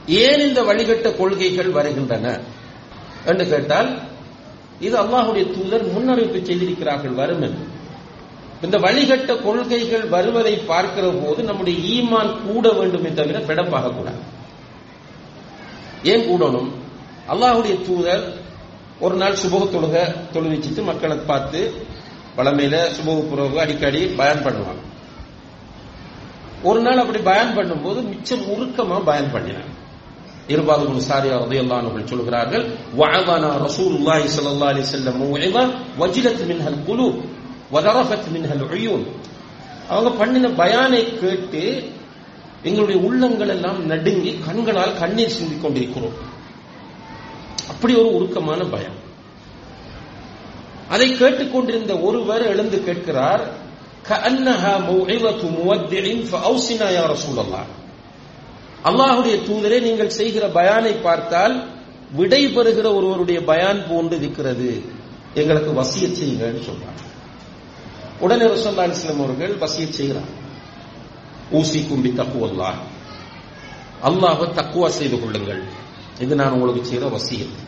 ஏன் இந்த வழிகட்ட கொள்கைகள் வருகின்றன என்று கேட்டால் இது அல்லாஹுடைய தூதர் முன்னறிவிப்பு செய்திருக்கிறார்கள் வரும் என்று இந்த வழிகட்ட கொள்கைகள் வருவதை பார்க்கிற போது நம்முடைய ஈமான் கூட வேண்டுமே தவிர பிடப்பாக கூடாது ஏன் கூடணும் அல்லாஹுடைய தூதர் ஒரு நாள் சுபக தொழுக தொழுவிச்சிட்டு மக்களை பார்த்து வளமையில சுபக புறவு அடிக்கடி பயன் பண்ணுவாங்க ஒரு நாள் அப்படி பயன் பண்ணும்போது மிச்சம் உருக்கமா பயன் பண்ணினாங்க இருபாது குணு சாரியா ரதையல்லானவர்கள் சொல்கிறார்கள் வஅவானா ரசூலுல்லாஹி ஸல்லல்லாஹு அலைஹி வஸல்லம் மௌஇதா வஜிலத் மின்ஹல் குலூப் வதரஃபத் மின்ஹல் உயூன் அவங்க பண்ணின பயானை கேட்டு எங்களுடைய உள்ளங்கள் எல்லாம் நடுங்கி கண்களால் கண்ணீர் சிந்திக் கொண்டிருக்கிறோம் அப்படி ஒரு உருக்கமான பயம் அதை கேட்டுக்கொண்டிருந்த ஒருவர் எழுந்து கேட்கிறார் كأنها موعظة مودع فأوصنا يا رسول الله அல்லாஹுடைய தூதரே நீங்கள் செய்கிற பயானை பார்த்தால் விடை பெறுகிற ஒருவருடைய பயான் போன்று இருக்கிறது எங்களுக்கு வசிய செய்யுங்கன்னு சொல்றாங்க உடனே ரசல்லா இஸ்லாம் அவர்கள் வசிய செய்கிறார் ஊசி கும்பி தக்குவல்லா அல்லாஹ் தக்குவா செய்து கொள்ளுங்கள் இது நான் உங்களுக்கு செய்கிற வசியம்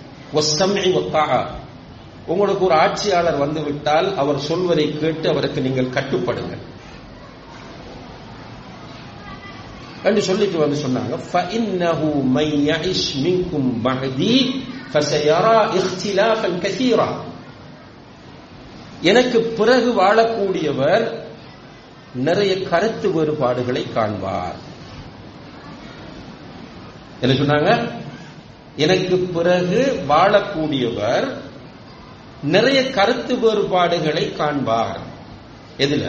உங்களுக்கு ஒரு ஆட்சியாளர் வந்து விட்டால் அவர் சொல்வதை கேட்டு அவருக்கு நீங்கள் கட்டுப்படுங்கள் என்று சொல்லிட்டு வந்து சொன்னாங்க فَإِنَّهُ مَن يَعِشْ مِنكُم بَعْدِي فَسَيَرَى اخْتِلَافًا كَثِيرًا எனக்கு பிறகு வாழக்கூடியவர் நிறைய கருத்து வேறுபாடுகளை காண்பார் என்ன சொன்னாங்க எனக்கு பிறகு வாழக்கூடியவர் நிறைய கருத்து வேறுபாடுகளை காண்பார் எதுல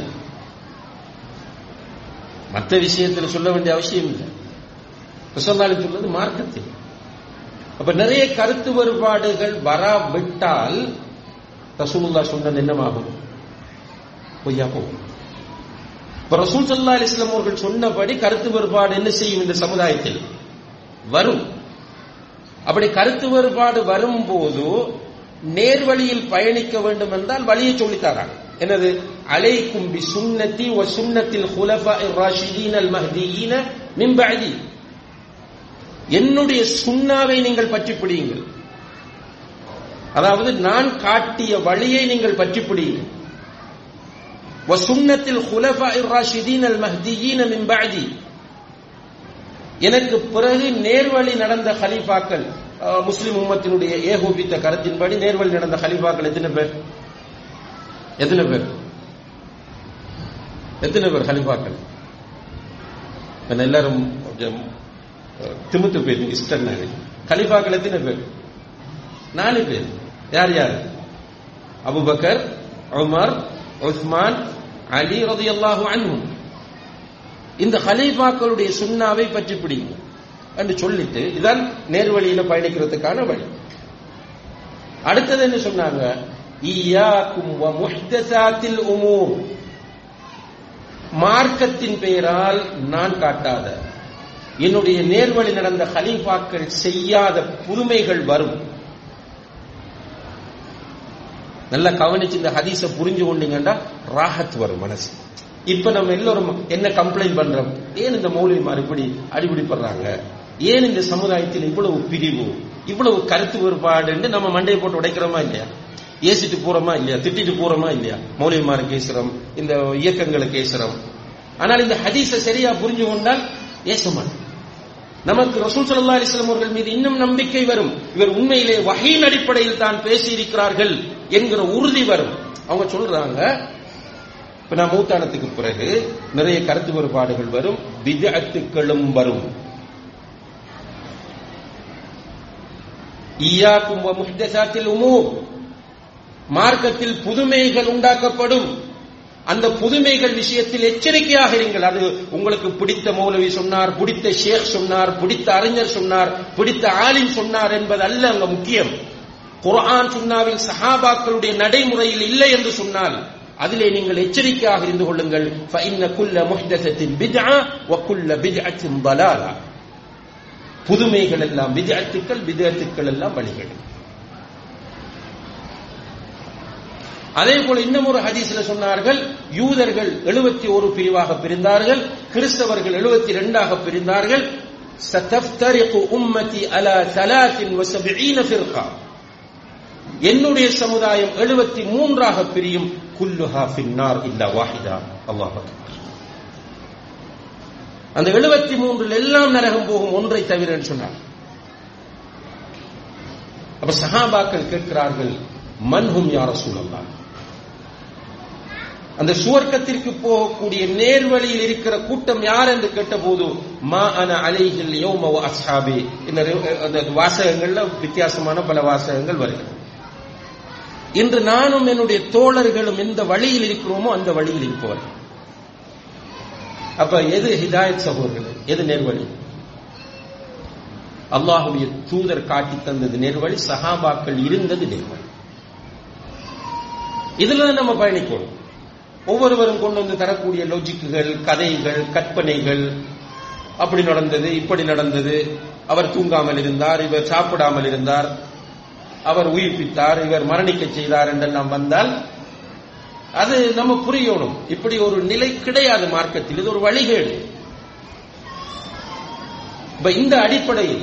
மற்ற விஷயத்தில் சொல்ல வேண்டிய அவசியம் இல்லை ரசோல்லாலி சொல்றது மார்க்கத்தில் அப்ப நிறைய கருத்து வேறுபாடுகள் வராவிட்டால் ரசூலுல்லா சொன்னது என்னமாகும் பொய்யா போகும் இப்ப ரசூல் சல்லா அலிஸ்லாம் அவர்கள் சொன்னபடி கருத்து வேறுபாடு என்ன செய்யும் இந்த சமுதாயத்தில் வரும் அப்படி கருத்து வேறுபாடு வரும்போது நேர்வழியில் பயணிக்க வேண்டும் என்றால் வழியை சொல்லித்தாராங்க என்னது அலைக்கும் பி சுன்னத்தி வ சுன்னத்தில் ஹுலஃபா ராஷிதீன் அல் மஹ்தியீன மின் பஅதி என்னுடைய சுண்ணாவை நீங்கள் பற்றி பிடியுங்கள் அதாவது நான் காட்டிய வழியை நீங்கள் பற்றி பிடியுங்கள் வ சுன்னத்தில் ஹுலஃபா ராஷிதீன் அல் மஹ்தியீன மின் பஅதி எனக்கு பிறகு நேர்வழி நடந்த ஹலீஃபாக்கள் முஸ்லிம் உம்மத்தினுடைய ஏகோபித்த கருத்தின்படி நேர்வழி நடந்த ஹலீஃபாக்கள் எத்தனை பேர் எத்தனை பேர் எத்தனை பேர் ஹலிஃபாக்கள் எல்லாரும் திமுத்து பேர் இஷ்டம் கலிஃபாக்கள் எத்தனை பேர் நாலு பேர் யார் யார் அபுபக்கர் உமர் உஸ்மான் அலி ரதி அல்லாஹு அன்ஹும் இந்த ஹலீஃபாக்களுடைய சுண்ணாவை பற்றி பிடிங்க என்று சொல்லிட்டு இதான் நேர்வழியில பயணிக்கிறதுக்கான வழி அடுத்தது என்ன சொன்னாங்க ஈயாக்கும் வ முஹ்தசாத்தில் உமூர் மார்க்கத்தின் பெயரால் நான் காட்டாத என்னுடைய நேர்வழி நடந்த ஹலீஃபாக்கள் செய்யாத புதுமைகள் வரும் நல்லா கவனிச்சு இந்த ஹதீஸ புரிஞ்சு கொண்டீங்கன்னா ராஹத் வரும் மனசு இப்ப நம்ம எல்லோரும் என்ன கம்ப்ளைண்ட் பண்றோம் ஏன் இந்த மௌலிமார் இப்படி அடிபிடிப்படுறாங்க ஏன் இந்த சமுதாயத்தில் இவ்வளவு பிரிவு இவ்வளவு கருத்து வேறுபாடு நம்ம மண்டையை போட்டு உடைக்கிறோமா இல்லையா ஏசிட்டு போறோமா இல்லையா திட்டிட்டு போறோமா இல்லையா மௌலியமார கேசுறோம் இந்த இயக்கங்களை கேசுறோம் ஆனால் இந்த ஹதீஸ சரியா புரிஞ்சு கொண்டால் ஏச மாட்டோம் நமக்கு ரசூல் சல்லா அலிஸ்லாம் அவர்கள் மீது இன்னும் நம்பிக்கை வரும் இவர் உண்மையிலே வகையின் அடிப்படையில் தான் பேசியிருக்கிறார்கள் என்கிற உறுதி வரும் அவங்க சொல்றாங்க இப்ப நான் மூத்தானத்துக்கு பிறகு நிறைய கருத்து வேறுபாடுகள் வரும் விஜயத்துக்களும் வரும் ஈயாக்கும் முஹ்தசாத்தில் உமூர் மார்க்கத்தில் புதுமைகள் உண்டாக்கப்படும் அந்த புதுமைகள் விஷயத்தில் எச்சரிக்கையாக இருங்கள் அது உங்களுக்கு பிடித்த மௌலவி சொன்னார் பிடித்த ஷேக் சொன்னார் பிடித்த அறிஞர் சொன்னார் பிடித்த ஆலிம் சொன்னார் என்பது அல்ல அங்க முக்கியம் குர்ஆன் சுன்னாவில் சஹாபாக்களுடைய நடைமுறையில் இல்லை என்று சொன்னால் அதிலே நீங்கள் எச்சரிக்கையாக இருந்து கொள்ளுங்கள் فإن كل محدثة بدعة وكل بدعة ضلالة புதுமைகள் எல்லாம் விஜயத்துக்கள் விதத்துக்கள் எல்லாம் வழிகள் அதே போல இன்னும் ஒரு ஹதீஸ்ல சொன்னார்கள் யூதர்கள் எழுபத்தி ஒரு பிரிவாக பிரிந்தார்கள் கிறிஸ்தவர்கள் எழுபத்தி ரெண்டாக பிரிந்தார்கள் ستفترق أمتي على 73 فرقة என்னுடைய சமுதாயம் எழுபத்தி மூன்றாக பிரியும் குல்லுஹா பின்னார் இல்லா வாஹிதா அல்லாஹ் அந்த எழுபத்தி மூன்றில் எல்லாம் நரகம் போகும் ஒன்றை தவிர சொன்னார் அப்ப சஹாபாக்கள் கேட்கிறார்கள் மன்ஹும் யார சூழல்லாம் அந்த சுவர்க்கத்திற்கு போகக்கூடிய நேர்வழியில் இருக்கிற கூட்டம் யார் என்று கேட்டபோது மா அன அலைகள் யோம அஸ்ஹாபி இந்த அந்த வாசகங்கள்ல வித்தியாசமான பல வாசகங்கள் வருகிறது இன்று நானும் என்னுடைய தோழர்களும் எந்த வழியில் இருக்கிறோமோ அந்த வழியில் இருப்பவர்கள் அப்ப எது ஹிதாயத் சகோதரர்கள் எது நேர்வழி அல்லாஹுடைய தூதர் காட்டி தந்தது நேர்வழி சஹாபாக்கள் இருந்தது நேர்வழி இதுல நம்ம பயணிக்கணும் ஒவ்வொருவரும் கொண்டு வந்து தரக்கூடிய லொஜிக்குகள் கதைகள் கற்பனைகள் அப்படி நடந்தது இப்படி நடந்தது அவர் தூங்காமல் இருந்தார் இவர் சாப்பிடாமல் இருந்தார் அவர் உயிர்ப்பித்தார் இவர் மரணிக்க செய்தார் என்றெல்லாம் வந்தால் அது நம்ம புரியணும் இப்படி ஒரு நிலை கிடையாது மார்க்கத்தில் இது ஒரு வழிகேடு இந்த அடிப்படையில்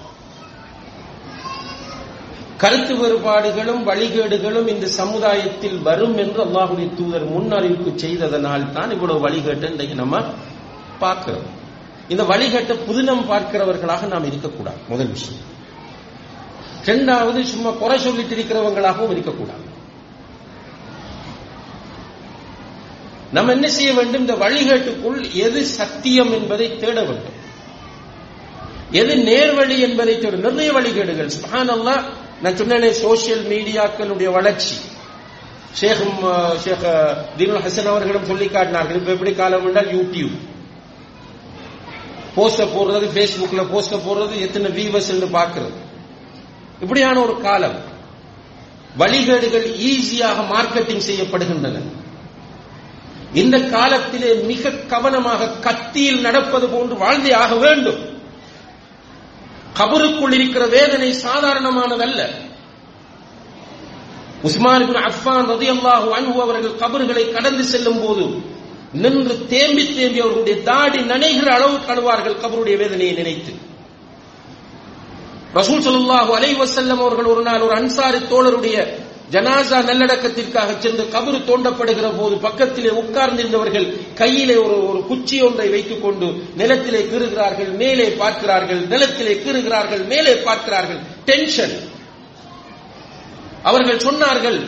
கருத்து வேறுபாடுகளும் வழிகேடுகளும் இந்த சமுதாயத்தில் வரும் என்று அல்லாஹுடைய தூதர் முன்னறிவிப்பு செய்ததனால் தான் இவ்வளவு வழிகேட்டு இன்றைக்கு நம்ம பார்க்கிறோம் இந்த வழிகேட்டை புதினம் பார்க்கிறவர்களாக நாம் இருக்கக்கூடாது முதல் விஷயம் இரண்டாவது சும்மா குறை சொல்லிட்டு இருக்கிறவங்களாகவும் இருக்கக்கூடாது நம்ம என்ன செய்ய வேண்டும் இந்த வழிகேட்டுக்குள் எது சத்தியம் என்பதை தேட வேண்டும் எது நேர்வழி என்பதை தேட நிறைய வழிகேடுகள் சுஹான் அல்லா நான் சொன்னேனே சோசியல் மீடியாக்களுடைய வளர்ச்சி ஷேக் ஷேக் தீனுல் ஹசன் அவர்களும் சொல்லி காட்டினார்கள் இப்ப எப்படி காலம் என்றால் யூடியூப் போஸ்ட போடுறது பேஸ்புக்ல போஸ்ட போடுறது எத்தனை வியூவர்ஸ் என்று பார்க்கிறது இப்படியான ஒரு காலம் வழிகேடுகள் ஈஸியாக மார்க்கெட்டிங் செய்யப்படுகின்றன இந்த காலத்திலே மிக கவனமாக கத்தியில் நடப்பது போன்று வாழ்ந்தே ஆக வேண்டும் கபருக்குள் இருக்கிற வேதனை சாதாரணமானதல்ல உஸ்மான் அஃபான் ரதியல்லாஹு அன்ஹு அவர்கள் கபறுகளை கடந்து செல்லும் போது நின்று தேம்பி தேம்பி அவர்களுடைய தாடி நனைகிற அளவு கழுவார்கள் கபருடைய வேதனையை நினைத்து ரசூல் சல்லாஹூ அலை வசல்லம் அவர்கள் ஒரு நாள் ஒரு அன்சாரி தோழருடைய ஜனாசா நல்லடக்கத்திற்காக சென்று கபரு தோண்டப்படுகிற போது பக்கத்திலே உட்கார்ந்திருந்தவர்கள் கையிலே ஒரு ஒரு குச்சி ஒன்றை வைத்துக் கொண்டு நிலத்திலே கீறுகிறார்கள் மேலே பார்க்கிறார்கள் நிலத்திலே கீறுகிறார்கள் மேலே பார்க்கிறார்கள் டென்ஷன் அவர்கள் சொன்னார்கள்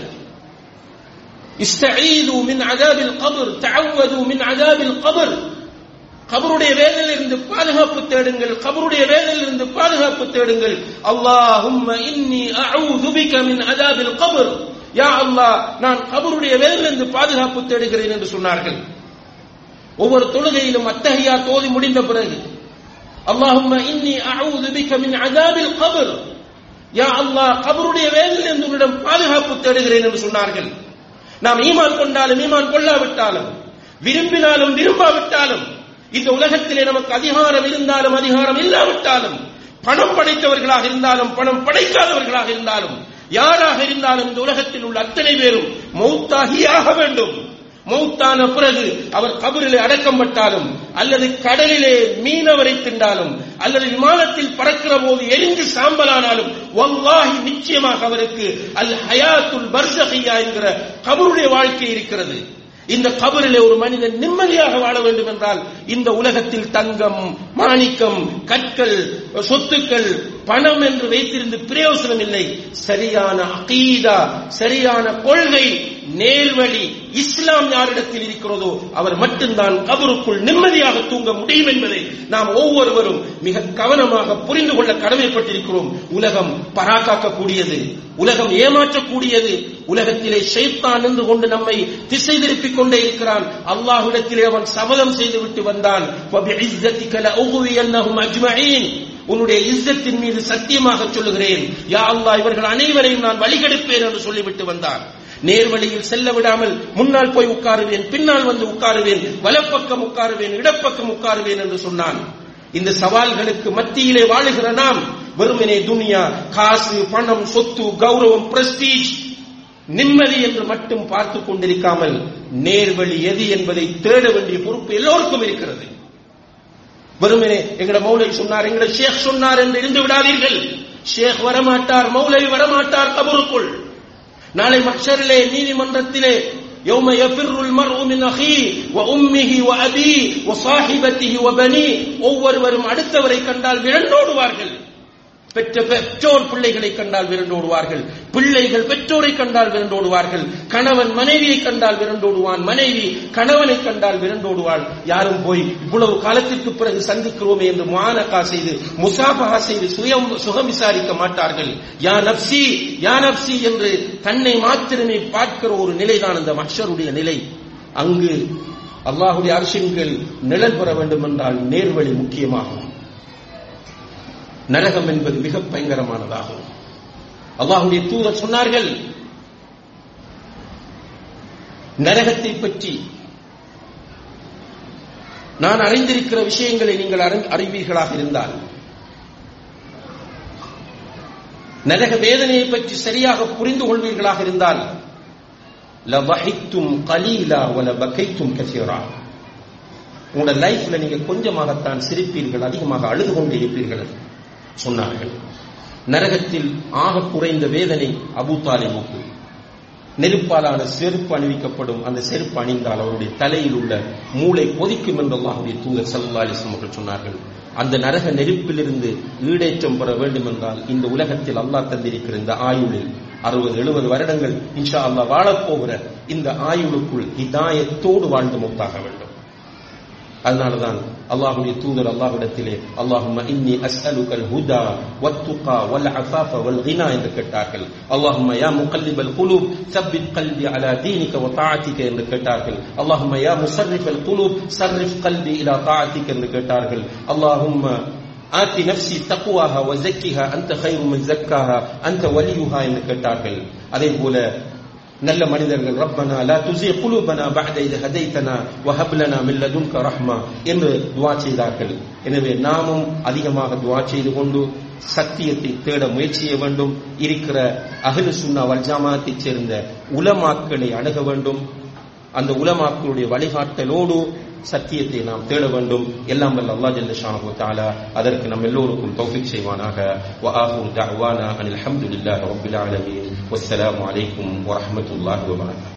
இஸ்தஈது மின் அதாபில் கபர் தஅவது மின் அதாபில் கபர் கபருடைய வேதலிருந்து பாதுகாப்பு தேடுங்கள் கபருடைய வேதலிருந்து பாதுகாப்பு தேடுங்கள் அல்லாஹும்ம இன்னி அஊது பிக மின் அதாபில் கபர் யா அல்லாஹ் நான் கபருடைய வேதலிருந்து பாதுகாப்பு தேடுகிறேன் என்று சொன்னார்கள் ஒவ்வொரு தொழுகையிலும் அத்தகையா தோதி முடிந்த பிறகு அல்லாஹும்ம இன்னி அஊது பிக மின் அதாபில் கபர் யா அல்லாஹ் கபருடைய வேதலிருந்து உன்னிடம் பாதுகாப்பு தேடுகிறேன் என்று சொன்னார்கள் நாம் ஈமான் கொண்டாலும் ஈமான் கொள்ளாவிட்டாலும் விரும்பினாலும் விரும்பாவிட்டாலும் இந்த உலகத்திலே நமக்கு அதிகாரம் இருந்தாலும் அதிகாரம் இல்லாவிட்டாலும் பணம் படைத்தவர்களாக இருந்தாலும் பணம் படைக்காதவர்களாக இருந்தாலும் யாராக இருந்தாலும் இந்த உலகத்தில் உள்ள அத்தனை பேரும் மௌத்தாகியாக வேண்டும் மௌத்தான பிறகு அவர் கபரிலே அடக்கப்பட்டாலும் அல்லது கடலிலே மீனவரை தின்றாலும் அல்லது விமானத்தில் பறக்கிற போது எரிந்து சாம்பலானாலும் வல்லாஹி நிச்சயமாக அவருக்கு அல் ஹயாத்துல் பர்சஹியா என்கிற கபருடைய வாழ்க்கை இருக்கிறது இந்த கபரிலே ஒரு மனிதன் நிம்மதியாக வாழ வேண்டும் என்றால் இந்த உலகத்தில் தங்கம் மாணிக்கம் கற்கள் சொத்துக்கள் பணம் என்று வைத்திருந்து பிரயோசனம் இல்லை சரியான அகீதா சரியான கொள்கை நேர்வழி இஸ்லாம் யாரிடத்தில் இருக்கிறதோ அவர் மட்டும்தான் கபருக்குள் நிம்மதியாக தூங்க முடியும் என்பதை நாம் ஒவ்வொருவரும் மிக கவனமாக புரிந்து கொள்ள கடமைப்பட்டிருக்கிறோம் உலகம் பராக்காக்கக்கூடியது உலகம் ஏமாற்றக்கூடியது உலகத்திலே ஷைத்தான் நின்று கொண்டு நம்மை திசை திருப்பிக் கொண்டே இருக்கிறான் அல்லாஹ்விடத்திலே அவன் சபதம் செய்து விட்டு வந்தான் உன்னுடைய இஸ்ஸத்தின் மீது சத்தியமாக சொல்லுகிறேன் யா அல்லாஹ் இவர்கள் அனைவரையும் நான் வழிகெடுப்பேன் என்று சொல்லிவிட்டு வந்தான் நேர்வழியில் செல்ல விடாமல் முன்னால் போய் உட்காருவேன் பின்னால் வந்து உட்காருவேன் வலப்பக்கம் உட்காருவேன் இடப்பக்கம் உட்காருவேன் என்று சொன்னான் இந்த சவால்களுக்கு மத்தியிலே வாழுகிற நாம் வெறுமனே துனியா காசு பணம் சொத்து கௌரவம் பிரஸ்டீஜ் நிம்மதி என்று மட்டும் பார்த்துக் கொண்டிருக்காமல் நேர்வழி எது என்பதை தேட வேண்டிய பொறுப்பு எல்லோருக்கும் இருக்கிறது வெறுமனே எங்கட மௌலை சொன்னார் எங்கட ஷேக் சொன்னார் என்று இருந்து விடாதீர்கள் ஷேக் வரமாட்டார் மௌலை வரமாட்டார் கபருக்குள் நாளை மக்ஷரிலே நீதிமன்றத்திலே يوم يفر المرء من أخيه وأمه وأبيه وصاحبته وبنيه ஒவ்வொருவரும் அடுத்தவரை கண்டால் விரண்டோடுவார்கள் பெற்ற பெற்றோர் பிள்ளைகளை கண்டால் விரண்டோடுவார்கள் பிள்ளைகள் பெற்றோரை கண்டால் விரண்டோடுவார்கள் கணவன் மனைவியை கண்டால் விரண்டோடுவான் மனைவி கணவனை கண்டால் விரண்டோடுவாள் யாரும் போய் இவ்வளவு காலத்திற்கு பிறகு சந்திக்கிறோமே என்று மானக்கா செய்து முசாபகா செய்து சுயம் சுகம் விசாரிக்க மாட்டார்கள் யா நப்சி யா நப்சி என்று தன்னை மாத்திரமே பார்க்கிற ஒரு நிலைதான் அந்த மஷருடைய நிலை அங்கு அல்லாஹுடைய அரசின்கள் நிழல் பெற வேண்டும் என்றால் நேர்வழி முக்கியமாகும் நரகம் என்பது மிக பயங்கரமானதாகும் அல்லாஹுடைய தூதர் சொன்னார்கள் நரகத்தை பற்றி நான் அறிந்திருக்கிற விஷயங்களை நீங்கள் அறிவீர்களாக இருந்தால் நரக வேதனையை பற்றி சரியாக புரிந்து கொள்வீர்களாக இருந்தால் லவஹித்தும் கலீலா வல பகைத்தும் கசீரா உங்களோட லைஃப்ல நீங்க கொஞ்சமாகத்தான் சிரிப்பீர்கள் அதிகமாக அழுது கொண்டே இருப்பீர்கள் சொன்னார்கள் நரகத்தில் ஆக குறைந்த வேதனை அபு தாலிபுக்கு நெருப்பாலான செருப்பு அணிவிக்கப்படும் அந்த செருப்பு அணிந்தால் அவருடைய தலையில் உள்ள மூளை கொதிக்கும் என்று அல்லாஹுடைய தூதர் சல்லா அலிஸ்லாம் அவர்கள் சொன்னார்கள் அந்த நரக நெருப்பிலிருந்து ஈடேற்றம் பெற வேண்டும் என்றால் இந்த உலகத்தில் அல்லாஹ் தந்திருக்கிற இந்த ஆயுளில் அறுபது எழுபது வருடங்கள் இன்ஷா அல்லா வாழப்போகிற இந்த ஆயுளுக்குள் ஹிதாயத்தோடு வாழ்ந்து மூத்தாக வேண்டும் அதனாலதான் அல்லாஹுடைய தூதர் அல்லாஹ்விடத்திலே அல்லாஹும்ம இன்னி அஸ்அலுகல் ஹுதா வத்துகா வல் அஃபாஃப வல் கினா என்று கேட்டார்கள் அல்லாஹும்ம யா முகல்லிபல் குலூப் சப்பித் கல்வி அலா தீனிக வ தாஅத்திக என்று கேட்டார்கள் அல்லாஹும்ம யா முசர்ரிஃபல் குலூப் சர்ரிஃப் கல்வி இலா தாஅத்திக என்று கேட்டார்கள் அல்லாஹும்ம ஆத்தி நப்சி தக்குவாக வசக்கிஹா அந்த ஹைரு மன் ஜக்காஹா அந்த வலியுஹா என்று கேட்டார்கள் அதே போல நல்ல மனிதர்கள் ரப்பனா லா துஸி குலூபனா பஅத இத ஹதைதனா வஹப் லனா மின் லதுன்க ரஹ்மா என்று துஆ செய்தார்கள் எனவே நாமும் அதிகமாக துஆ செய்து கொண்டு சத்தியத்தை தேட முயற்சி செய்ய வேண்டும் இருக்கிற அஹ்லு சுன்னா வல் ஜமாஅத்தைச் சேர்ந்த உலமாக்களை அணுக வேண்டும் அந்த உலமாக்களுடைய வழிகாட்டலோடு சத்தியத்தை நாம் தேட வேண்டும் எல்லாம் வல்ல அல்லாஹ் ஜல்ல ஷானஹு தஆலா அதற்கு நம் எல்லோருக்கும் தௌஃபீக் செய்வானாக வ ஆஹிரு தஅவானா அனில் ஹம்துலில்லாஹி ரப்பில் ஆலமீன் வஸ்ஸலாமு அலைக்கும் வ ரஹ்மத்துல்லாஹி வ பரகாத்துஹு